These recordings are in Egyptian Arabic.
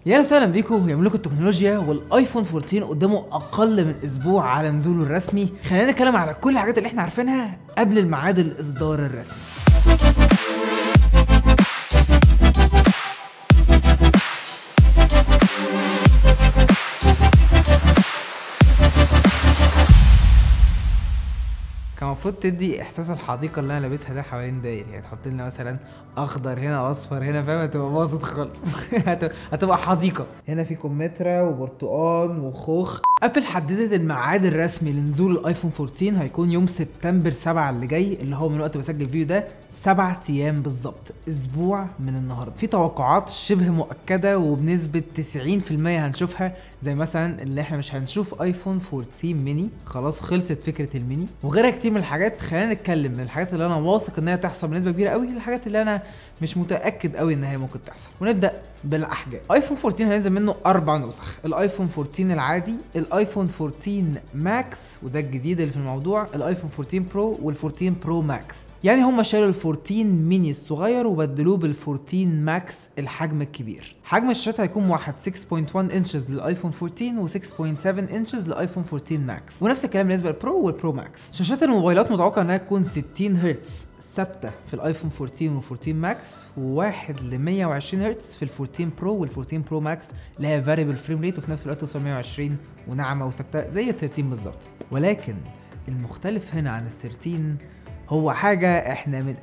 يا وسهلا بيكم يا ملوك التكنولوجيا والايفون 14 قدامه اقل من اسبوع على نزوله الرسمي خلينا نتكلم على كل الحاجات اللي احنا عارفينها قبل الميعاد الاصدار الرسمي كان المفروض تدي احساس الحديقه اللي انا لابسها ده حوالين داير يعني تحط لنا مثلا اخضر هنا اصفر هنا فاهم هتبقى باظت خالص هت- هتبقى حديقه هنا في كمثرى وبرتقال وخوخ ابل حددت الميعاد الرسمي لنزول الايفون 14 هيكون يوم سبتمبر 7 اللي جاي اللي هو من وقت بسجل الفيديو ده سبع ايام بالظبط اسبوع من النهارده في توقعات شبه مؤكده وبنسبه 90% هنشوفها زي مثلا اللي احنا مش هنشوف ايفون 14 ميني خلاص خلصت فكره الميني وغيرها كتير من الحاجات خلينا نتكلم من الحاجات اللي انا واثق ان هي تحصل بنسبه كبيره قوي الحاجات اللي انا مش متاكد قوي ان هي ممكن تحصل ونبدا بالاحجام ايفون 14 هينزل منه اربع نسخ الايفون 14 العادي الايفون 14 ماكس وده الجديد اللي في الموضوع الايفون 14 برو وال14 برو ماكس يعني هم شالوا ال14 ميني الصغير وبدلوه بال14 ماكس الحجم الكبير حجم الشاشات هيكون واحد 6.1 انشز للايفون 14 و6.7 انشز للايفون 14 ماكس ونفس الكلام بالنسبه للبرو والبرو ماكس شاشات الموبايلات متوقع انها تكون 60 هرتز ثابته في الايفون 14 و14 ماكس وواحد ل 120 هرتز في ال14 برو وال14 برو ماكس اللي هي فاريبل فريم ريت وفي نفس الوقت توصل 120 وناعمه وثابته زي ال 13 بالظبط ولكن المختلف هنا عن ال 13 هو حاجة احنا من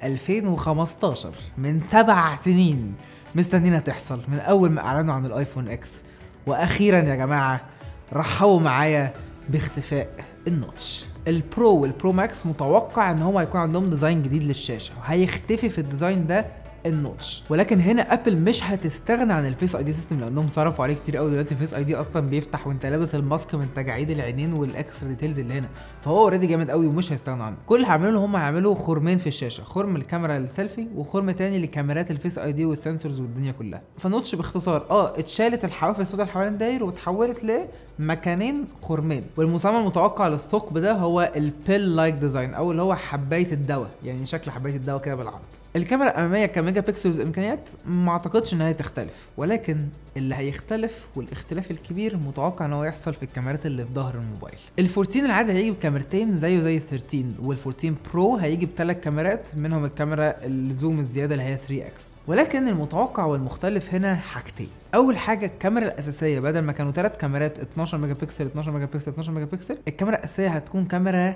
2015 من سبع سنين مستنينا تحصل من اول ما اعلنوا عن الايفون اكس واخيرا يا جماعة رحبوا معايا باختفاء النوتش البرو والبرو ماكس متوقع ان هو هيكون عندهم ديزاين جديد للشاشة وهيختفي في الديزاين ده النوتش ولكن هنا ابل مش هتستغنى عن الفيس اي دي سيستم لانهم صرفوا عليه كتير قوي دلوقتي الفيس اي دي اصلا بيفتح وانت لابس الماسك من تجاعيد العينين والاكسترا ديتيلز اللي هنا فهو اوريدي جامد قوي ومش هيستغنوا عنه كل اللي هيعملوه هم هيعملوا خرمين في الشاشه خرم الكاميرا السيلفي وخرم تاني لكاميرات الفيس اي دي والسنسورز والدنيا كلها فالنوتش باختصار اه اتشالت الحواف السوداء اللي حوالين الداير واتحولت لمكانين خرمين والمسمى المتوقع للثقب ده هو البيل لايك ديزاين او اللي هو حبايه الدواء يعني شكل حبايه الدواء كده بالعرض الكاميرا الاماميه كميجا بكسلز امكانيات ما اعتقدش ان هي تختلف ولكن اللي هيختلف والاختلاف الكبير متوقع ان هو يحصل في الكاميرات اللي في ظهر الموبايل ال 14 العادي هيجي بكاميرتين زيه زي ال 13 وال 14 برو هيجي بثلاث كاميرات منهم الكاميرا الزوم الزياده اللي هي 3 اكس ولكن المتوقع والمختلف هنا حاجتين اول حاجه الكاميرا الاساسيه بدل ما كانوا ثلاث كاميرات 12 ميجا بكسل 12 ميجا بكسل 12 ميجا بكسل الكاميرا الاساسيه هتكون كاميرا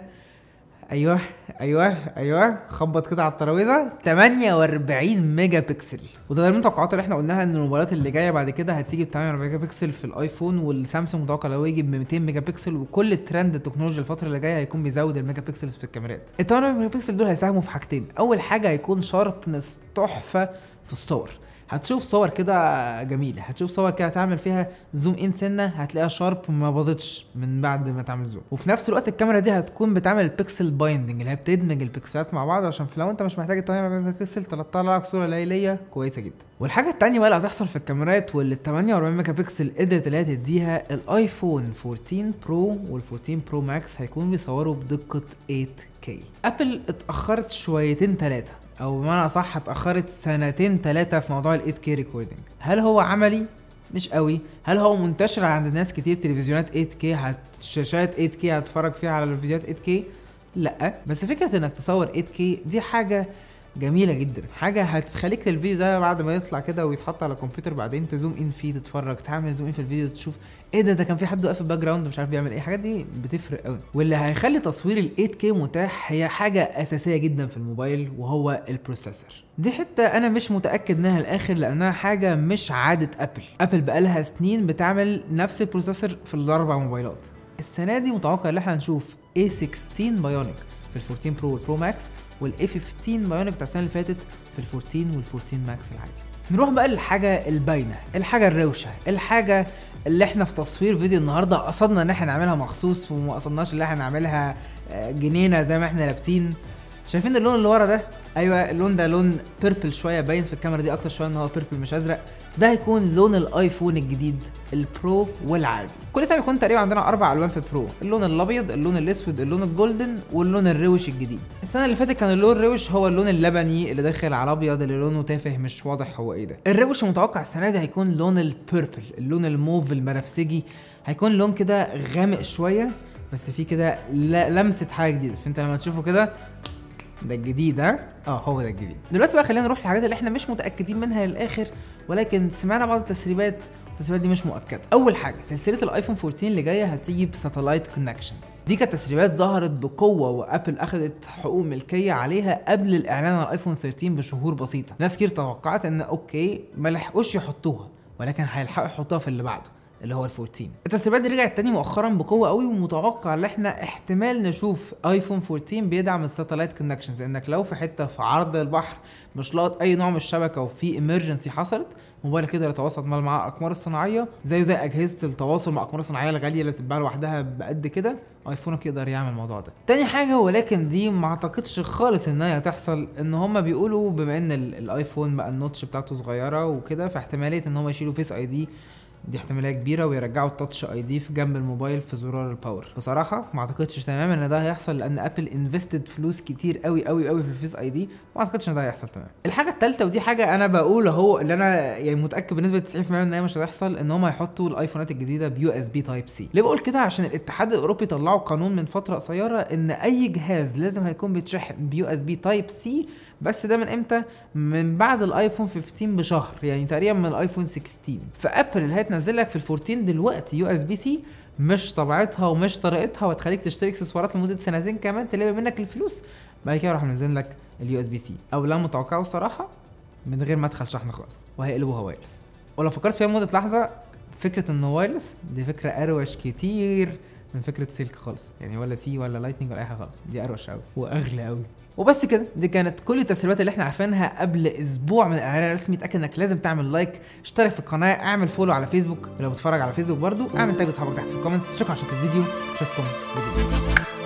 ايوه ايوه ايوه خبط كده على الترابيزه 48 ميجا بكسل وده غير المتوقعات اللي احنا قلناها ان الموبايلات اللي جايه بعد كده هتيجي ب 8 ميجا بكسل في الايفون والسامسونج متوقع لو يجي ب 200 ميجا بكسل وكل الترند التكنولوجيا الفتره اللي جايه هيكون بيزود الميجا بكسلز في الكاميرات ال 8 ميجا بكسل دول هيساهموا في حاجتين اول حاجه هيكون شاربنس تحفه في الصور هتشوف صور كده جميله هتشوف صور كده هتعمل فيها زوم ان سنه هتلاقيها شارب ما باظتش من بعد ما تعمل زوم وفي نفس الوقت الكاميرا دي هتكون بتعمل بيكسل بايندنج اللي هي بتدمج البكسلات مع بعض عشان في لو انت مش محتاج ال 8 ميجا بكسل تطلع لك صوره ليليه كويسه جدا والحاجه التانية بقى اللي هتحصل في الكاميرات واللي ال 48 ميجا بكسل قدرت اللي هي تديها الايفون 14 برو وال 14 برو ماكس هيكونوا بيصوروا بدقه 8K ابل اتاخرت شويتين ثلاثه او بمعنى اصح اتاخرت سنتين ثلاثه في موضوع ال 8K ريكوردنج هل هو عملي مش قوي هل هو منتشر عند ناس كتير تلفزيونات 8K هت شاشات 8K هتتفرج فيها على الفيديوهات 8K لا بس فكره انك تصور 8K دي حاجه جميله جدا حاجه هتخليك الفيديو ده بعد ما يطلع كده ويتحط على الكمبيوتر بعدين تزوم ان فيه تتفرج تعمل زوم ان في الفيديو تشوف ايه ده ده كان في حد واقف في الباك جراوند مش عارف بيعمل ايه الحاجات دي بتفرق قوي واللي هيخلي تصوير ال 8K متاح هي حاجه اساسيه جدا في الموبايل وهو البروسيسور دي حته انا مش متاكد منها الاخر لانها حاجه مش عاده ابل ابل بقالها سنين بتعمل نفس البروسيسور في الاربع موبايلات السنه دي متوقع ان احنا هنشوف A16 بايونيك في ال 14 برو والبرو ماكس والاي 15 بايونيك بتاع السنه اللي فاتت في ال 14 وال 14 ماكس العادي نروح بقى للحاجه الباينه الحاجه الروشه الحاجه اللي احنا في تصوير فيديو النهارده قصدنا ان احنا نعملها مخصوص وما قصدناش ان احنا نعملها آه، جنينه زي ما احنا لابسين شايفين اللون اللي ورا ده ايوه اللون ده لون بيربل شويه باين في الكاميرا دي اكتر شويه ان هو بيربل مش ازرق ده هيكون لون الايفون الجديد البرو والعادي كل سنه بيكون تقريبا عندنا اربع الوان في البرو اللون الابيض اللون الاسود اللون الجولدن واللون الروش الجديد السنه اللي فاتت كان اللون الروش هو اللون اللبني اللي داخل على الابيض اللي لونه تافه مش واضح هو ايه ده الروش المتوقع السنه دي هيكون لون البيربل اللون الموف البنفسجي هيكون لون كده غامق شويه بس فيه كده ل- لمسه حاجه جديده فانت لما تشوفه كده ده الجديد ها اه هو ده الجديد دلوقتي بقى خلينا نروح للحاجات اللي احنا مش متاكدين منها للاخر ولكن سمعنا بعض التسريبات التسريبات دي مش مؤكده اول حاجه سلسله الايفون 14 اللي جايه هتيجي بساتلايت كونكشنز دي كانت تسريبات ظهرت بقوه وابل اخذت حقوق ملكيه عليها قبل الاعلان عن الايفون 13 بشهور بسيطه ناس كتير توقعت ان اوكي ما لحقوش يحطوها ولكن هيلحقوا يحطوها في اللي بعده اللي هو ال 14 التسريبات دي رجعت تاني مؤخرا بقوه قوي ومتوقع ان احنا احتمال نشوف ايفون 14 بيدعم الساتلايت كونكشنز انك لو في حته في عرض البحر مش لاقط اي نوع من الشبكه وفي امرجنسي حصلت موبايلك يقدر يتواصل مع مع الاقمار الصناعيه زيه زي اجهزه التواصل مع الاقمار الصناعيه الغاليه اللي بتتباع لوحدها بقد كده ايفونك يقدر يعمل الموضوع ده تاني حاجه ولكن دي ما اعتقدش خالص ان هي هتحصل ان هم بيقولوا بما ان ال- الايفون بقى النوتش بتاعته صغيره وكده فاحتماليه ان هم يشيلوا فيس اي دي دي احتماليه كبيره ويرجعوا التاتش اي دي في جنب الموبايل في زرار الباور بصراحه ما اعتقدش تماما ان ده هيحصل لان ابل انفستد فلوس كتير قوي قوي قوي في الفيس اي دي ما اعتقدش ان ده هيحصل تماما الحاجه الثالثه ودي حاجه انا بقول اهو اللي انا يعني متاكد بنسبه 90% ان هي مش هتحصل ان هم هيحطوا الايفونات الجديده بيو اس بي تايب سي ليه بقول كده عشان الاتحاد الاوروبي طلعوا قانون من فتره قصيره ان اي جهاز لازم هيكون بيتشحن بيو اس بي تايب سي بس ده من امتى من بعد الايفون 15 بشهر يعني تقريبا من الايفون 16 فابل اللي هتنزل لك في ال 14 دلوقتي يو اس بي سي مش طبيعتها ومش طريقتها وتخليك تشتري اكسسوارات لمده سنتين كمان تلم منك الفلوس بعد كده راح منزل لك اليو اس بي سي او لا متوقعه الصراحه من غير مدخل شحن خالص وهيقلبوها وايرلس ولو فكرت فيها لمده لحظه فكره انه وايرلس دي فكره اروش كتير من فكره سلك خالص يعني ولا سي ولا لايتنج ولا اي حاجه خالص دي اروش قوي واغلى قوي وبس كده دي كانت كل التسريبات اللي احنا عارفينها قبل اسبوع من الاعلان الرسمي اتاكد انك لازم تعمل لايك اشترك في القناه اعمل فولو على فيسبوك ولو بتتفرج على فيسبوك برضو اعمل تاج لاصحابك تحت في الكومنتس شكرا عشان الفيديو اشوفكم فيديو جديد.